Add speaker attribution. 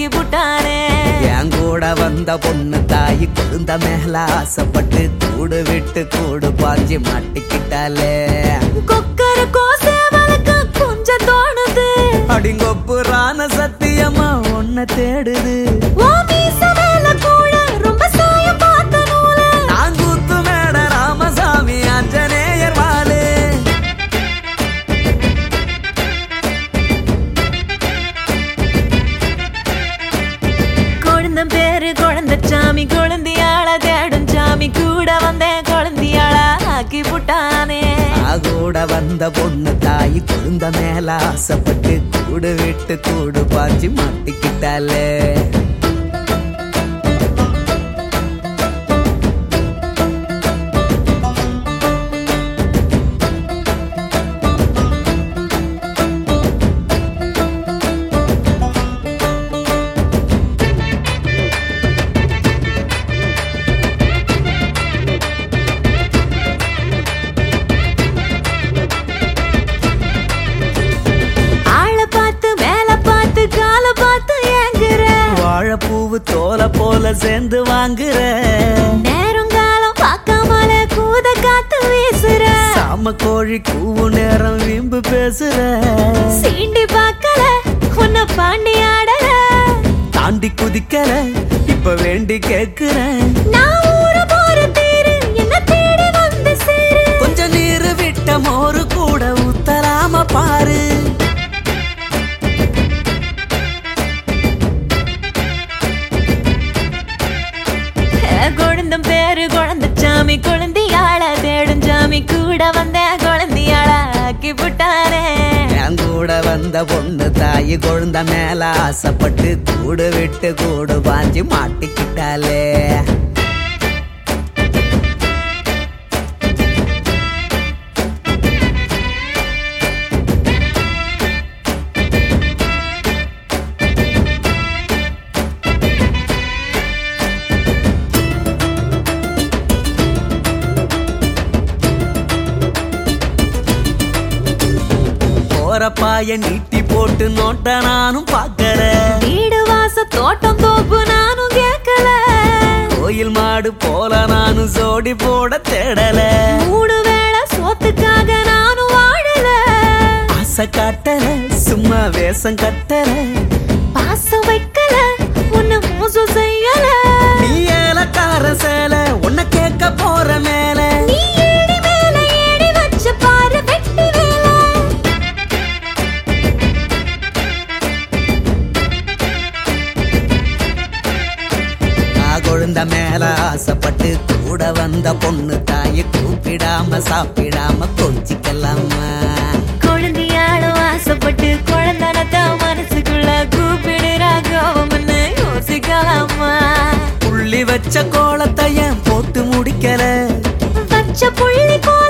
Speaker 1: ஆக்கி புட்டானே
Speaker 2: என் கூட வந்த பொண்ணு தாய் குழந்த மேல ஆசைப்பட்டு கூடு விட்டு கூடு பாஞ்சி மாட்டிக்கிட்டாலே
Speaker 1: கொக்கர கோசை வளர்க்க கொஞ்சம் தோணுது
Speaker 2: அடிங்கொப்பு ரான சத்தியமா உன்னை தேடுது
Speaker 1: ஓ மீச மேல கூட ரொம்ப சாயம் பார்த்த நூலு
Speaker 2: நான் கூத்து மேட ராமசாமி ஆஞ்சநேயர் வாழு
Speaker 1: குழந்தம் பேரு குழந்த சாமி குழந்தையாள தேடும் சாமி கூட வந்தேன் குழந்தையாள ஆக்கி புட்டானே
Speaker 2: கூட வந்த பொண்ணு தாய் குழந்த மேல ஆசைப்பட்டு கூடு விட்டு கூடு பாஞ்சி மாட்டிக்கிட்டாலே
Speaker 1: ஆள பார்த்து மேல பார்த்து கால பார்த்து ஏங்குற
Speaker 2: வாழைப்பூவு தோலை போல சேர்ந்து வாங்குற
Speaker 1: நேரம் காலம் பார்க்காமலே கூத காத்து வீசுற
Speaker 2: சாம கோழி கூவு நேரம் வீம்பு பேசுற
Speaker 1: சீண்டி பார்க்கல உன்னை பாண்டி ஆடல
Speaker 2: தாண்டி குதிக்கல இப்ப வேண்டி கேக்குறேன்
Speaker 1: நான் ஊர போற தேரு என்ன தேடி வந்து சேரு
Speaker 2: கொஞ்ச நீர் விட்ட மோரு கூட ஊத்தலாம பாரு
Speaker 1: குழந்தம் பேரு குழந்த சாமி குழந்தையாள தேடும் சாமி கூட வந்த குழந்தையாள ஆக்கி புட்டானே
Speaker 2: என் கூட வந்த பொண்ணு தாய் குழந்த மேல ஆசைப்பட்டு கூடு விட்டு கூடு பாஞ்சி மாட்டிக்கிட்டாலே போற பாய நீட்டி போட்டு நோட்ட நானும் பாக்கற
Speaker 1: வீடு வாச தோட்டம் தோப்பு நானும் கேட்கல
Speaker 2: கோயில் மாடு போல நானும் சோடி போட தேடல
Speaker 1: மூணு வேளை சோத்துக்காக நானும் வாழல
Speaker 2: ஆசை காட்டல சும்மா வேஷம் கட்டல
Speaker 1: பாசம் வைக்கல உன்னை மோசம் செய்யல
Speaker 2: நீ ஏலக்கார சேல உன்னை கேட்க போற மேல
Speaker 1: நீ ஏடி மேல ஏடி வச்ச பாரு வெட்டி வேலை
Speaker 2: நான் குழந்த மேல ஆசைப்பட்டு கூட வந்த பொண்ணு தாயை கூப்பிடாம சாப்பிடாம கொஞ்சிக்கலாமா
Speaker 1: குழந்தையாளும் ஆசைப்பட்டு குழந்தனத்த மனசுக்குள்ள கூப்பிடுறா கோபம்னு யோசிக்கலாமா
Speaker 2: புள்ளி வச்ச கோலத்தை ஏன் போட்டு முடிக்கல
Speaker 1: வச்ச புள்ளி கோ